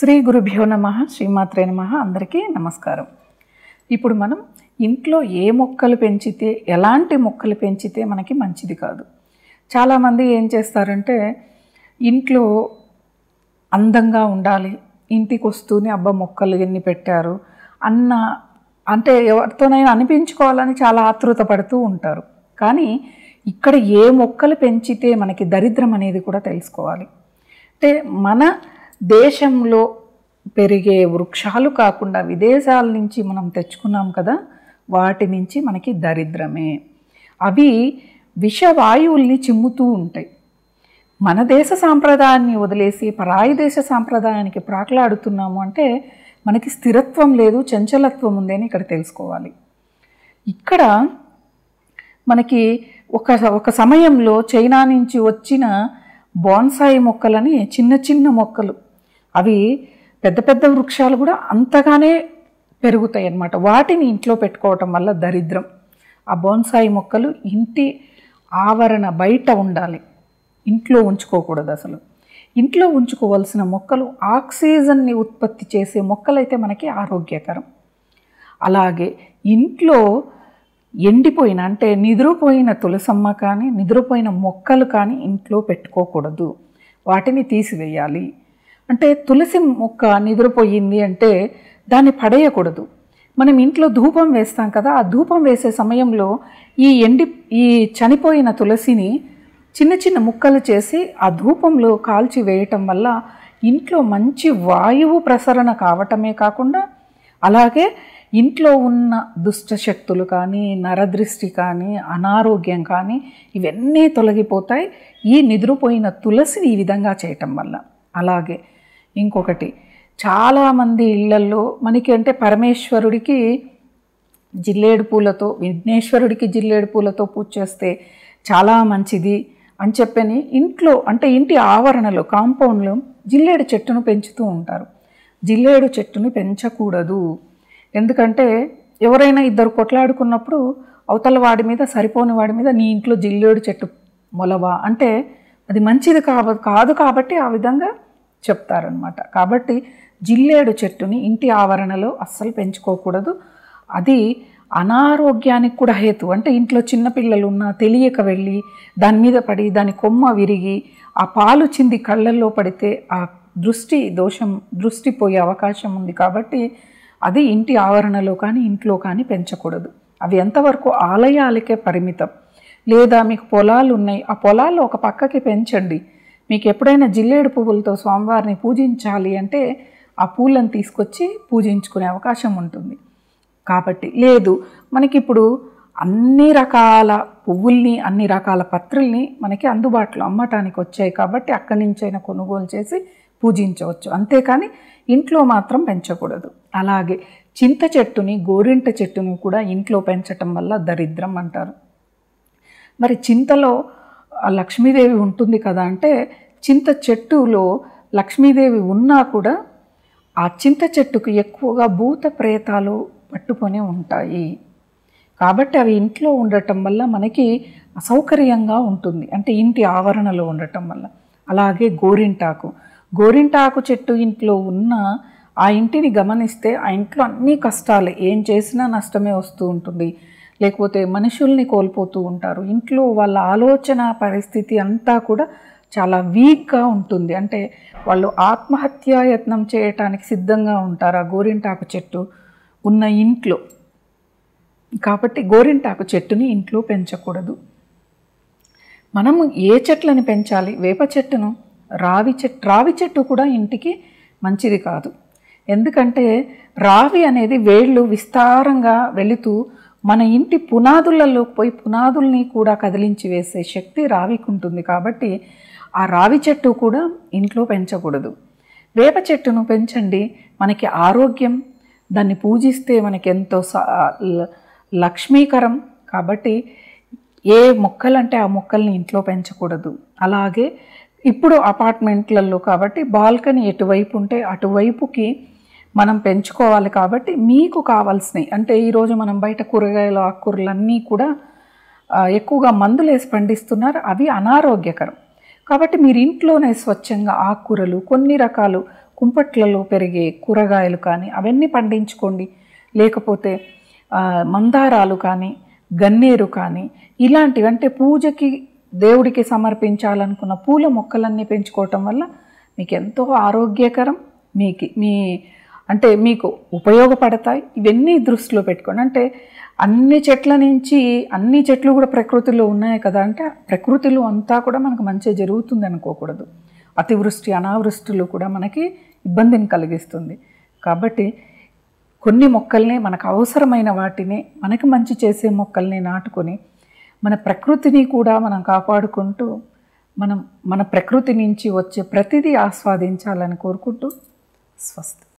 శ్రీ గురుభ్యో నమ శ్రీమాత్రే నమ అందరికీ నమస్కారం ఇప్పుడు మనం ఇంట్లో ఏ మొక్కలు పెంచితే ఎలాంటి మొక్కలు పెంచితే మనకి మంచిది కాదు చాలామంది ఏం చేస్తారంటే ఇంట్లో అందంగా ఉండాలి ఇంటికి వస్తూనే అబ్బా మొక్కలు ఎన్ని పెట్టారు అన్న అంటే ఎవరితోనైనా అనిపించుకోవాలని చాలా ఆతృత పడుతూ ఉంటారు కానీ ఇక్కడ ఏ మొక్కలు పెంచితే మనకి దరిద్రం అనేది కూడా తెలుసుకోవాలి అంటే మన దేశంలో పెరిగే వృక్షాలు కాకుండా విదేశాల నుంచి మనం తెచ్చుకున్నాం కదా వాటి నుంచి మనకి దరిద్రమే అవి విషవాయువుల్ని చిమ్ముతూ ఉంటాయి మన దేశ సాంప్రదాయాన్ని వదిలేసి పరాయి దేశ సాంప్రదాయానికి ప్రాకులాడుతున్నాము అంటే మనకి స్థిరత్వం లేదు చంచలత్వం ఉంది అని ఇక్కడ తెలుసుకోవాలి ఇక్కడ మనకి ఒక ఒక సమయంలో చైనా నుంచి వచ్చిన బోన్సాయి మొక్కలని చిన్న చిన్న మొక్కలు అవి పెద్ద పెద్ద వృక్షాలు కూడా అంతగానే పెరుగుతాయి అన్నమాట వాటిని ఇంట్లో పెట్టుకోవటం వల్ల దరిద్రం ఆ బోన్సాయి మొక్కలు ఇంటి ఆవరణ బయట ఉండాలి ఇంట్లో ఉంచుకోకూడదు అసలు ఇంట్లో ఉంచుకోవాల్సిన మొక్కలు ఆక్సిజన్ని ఉత్పత్తి చేసే మొక్కలైతే మనకి ఆరోగ్యకరం అలాగే ఇంట్లో ఎండిపోయిన అంటే నిద్రపోయిన తులసమ్మ కానీ నిద్రపోయిన మొక్కలు కానీ ఇంట్లో పెట్టుకోకూడదు వాటిని తీసివేయాలి అంటే తులసి మొక్క నిద్రపోయింది అంటే దాన్ని పడేయకూడదు మనం ఇంట్లో ధూపం వేస్తాం కదా ఆ ధూపం వేసే సమయంలో ఈ ఎండి ఈ చనిపోయిన తులసిని చిన్న చిన్న ముక్కలు చేసి ఆ ధూపంలో కాల్చి వేయటం వల్ల ఇంట్లో మంచి వాయువు ప్రసరణ కావటమే కాకుండా అలాగే ఇంట్లో ఉన్న దుష్ట శక్తులు కానీ నరదృష్టి కానీ అనారోగ్యం కానీ ఇవన్నీ తొలగిపోతాయి ఈ నిద్రపోయిన తులసిని ఈ విధంగా చేయటం వల్ల అలాగే ఇంకొకటి చాలామంది ఇళ్లల్లో మనకి అంటే పరమేశ్వరుడికి జిల్లేడు పూలతో విఘ్నేశ్వరుడికి జిల్లేడు పూలతో పూజ చేస్తే చాలా మంచిది అని చెప్పని ఇంట్లో అంటే ఇంటి ఆవరణలో కాంపౌండ్లో జిల్లేడు చెట్టును పెంచుతూ ఉంటారు జిల్లేడు చెట్టును పెంచకూడదు ఎందుకంటే ఎవరైనా ఇద్దరు కొట్లాడుకున్నప్పుడు అవతల వాడి మీద సరిపోని వాడి మీద నీ ఇంట్లో జిల్లేడు చెట్టు మొలవా అంటే అది మంచిది కావ కాదు కాబట్టి ఆ విధంగా చెప్తారనమాట కాబట్టి జిల్లేడు చెట్టుని ఇంటి ఆవరణలో అస్సలు పెంచుకోకూడదు అది అనారోగ్యానికి కూడా హేతు అంటే ఇంట్లో చిన్నపిల్లలు ఉన్నా తెలియక వెళ్ళి దాని మీద పడి దాని కొమ్మ విరిగి ఆ పాలు చింది కళ్ళల్లో పడితే ఆ దృష్టి దోషం దృష్టి పోయే అవకాశం ఉంది కాబట్టి అది ఇంటి ఆవరణలో కానీ ఇంట్లో కానీ పెంచకూడదు అవి ఎంతవరకు ఆలయాలకే పరిమితం లేదా మీకు పొలాలు ఉన్నాయి ఆ పొలాల్లో ఒక పక్కకి పెంచండి మీకు ఎప్పుడైనా జిల్లేడు పువ్వులతో స్వామివారిని పూజించాలి అంటే ఆ పూలను తీసుకొచ్చి పూజించుకునే అవకాశం ఉంటుంది కాబట్టి లేదు మనకి ఇప్పుడు అన్ని రకాల పువ్వుల్ని అన్ని రకాల పత్రుల్ని మనకి అందుబాటులో అమ్మటానికి వచ్చాయి కాబట్టి అక్కడి నుంచైనా కొనుగోలు చేసి పూజించవచ్చు అంతేకాని ఇంట్లో మాత్రం పెంచకూడదు అలాగే చింత చెట్టుని గోరింట చెట్టుని కూడా ఇంట్లో పెంచటం వల్ల దరిద్రం అంటారు మరి చింతలో ఆ లక్ష్మీదేవి ఉంటుంది కదా అంటే చింత చెట్టులో లక్ష్మీదేవి ఉన్నా కూడా ఆ చింత చెట్టుకు ఎక్కువగా భూత ప్రేతాలు పట్టుకొని ఉంటాయి కాబట్టి అవి ఇంట్లో ఉండటం వల్ల మనకి అసౌకర్యంగా ఉంటుంది అంటే ఇంటి ఆవరణలో ఉండటం వల్ల అలాగే గోరింటాకు గోరింటాకు చెట్టు ఇంట్లో ఉన్న ఆ ఇంటిని గమనిస్తే ఆ ఇంట్లో అన్ని కష్టాలే ఏం చేసినా నష్టమే వస్తూ ఉంటుంది లేకపోతే మనుషుల్ని కోల్పోతూ ఉంటారు ఇంట్లో వాళ్ళ ఆలోచన పరిస్థితి అంతా కూడా చాలా వీక్గా ఉంటుంది అంటే వాళ్ళు ఆత్మహత్యాయత్నం చేయటానికి సిద్ధంగా ఉంటారు ఆ గోరింటాకు చెట్టు ఉన్న ఇంట్లో కాబట్టి గోరింటాకు చెట్టుని ఇంట్లో పెంచకూడదు మనము ఏ చెట్లను పెంచాలి వేప చెట్టును రావి చెట్టు రావి చెట్టు కూడా ఇంటికి మంచిది కాదు ఎందుకంటే రావి అనేది వేళ్ళు విస్తారంగా వెళుతూ మన ఇంటి పునాదులలో పోయి పునాదుల్ని కూడా కదిలించి వేసే శక్తి రావికి ఉంటుంది కాబట్టి ఆ రావి చెట్టు కూడా ఇంట్లో పెంచకూడదు వేప చెట్టును పెంచండి మనకి ఆరోగ్యం దాన్ని పూజిస్తే మనకి ఎంతో లక్ష్మీకరం కాబట్టి ఏ మొక్కలంటే ఆ మొక్కల్ని ఇంట్లో పెంచకూడదు అలాగే ఇప్పుడు అపార్ట్మెంట్లలో కాబట్టి బాల్కనీ ఎటువైపు ఉంటే అటువైపుకి మనం పెంచుకోవాలి కాబట్టి మీకు కావాల్సినవి అంటే ఈరోజు మనం బయట కూరగాయలు ఆకుకూరలు అన్నీ కూడా ఎక్కువగా మందులు వేసి పండిస్తున్నారు అవి అనారోగ్యకరం కాబట్టి మీరు ఇంట్లోనే స్వచ్ఛంగా ఆకుకూరలు కొన్ని రకాలు కుంపట్లలో పెరిగే కూరగాయలు కానీ అవన్నీ పండించుకోండి లేకపోతే ఆ, మందారాలు కానీ గన్నేరు కానీ ఇలాంటివి అంటే పూజకి దేవుడికి సమర్పించాలనుకున్న పూల మొక్కలన్నీ పెంచుకోవటం వల్ల మీకు ఎంతో ఆరోగ్యకరం మీకు మీ అంటే మీకు ఉపయోగపడతాయి ఇవన్నీ దృష్టిలో పెట్టుకోండి అంటే అన్ని చెట్ల నుంచి అన్ని చెట్లు కూడా ప్రకృతిలో ఉన్నాయి కదా అంటే ప్రకృతిలో అంతా కూడా మనకు మంచి జరుగుతుంది అనుకోకూడదు అతివృష్టి అనావృష్టిలు కూడా మనకి ఇబ్బందిని కలిగిస్తుంది కాబట్టి కొన్ని మొక్కల్ని మనకు అవసరమైన వాటిని మనకి మంచి చేసే మొక్కల్ని నాటుకొని మన ప్రకృతిని కూడా మనం కాపాడుకుంటూ మనం మన ప్రకృతి నుంచి వచ్చే ప్రతిదీ ఆస్వాదించాలని కోరుకుంటూ స్వస్తి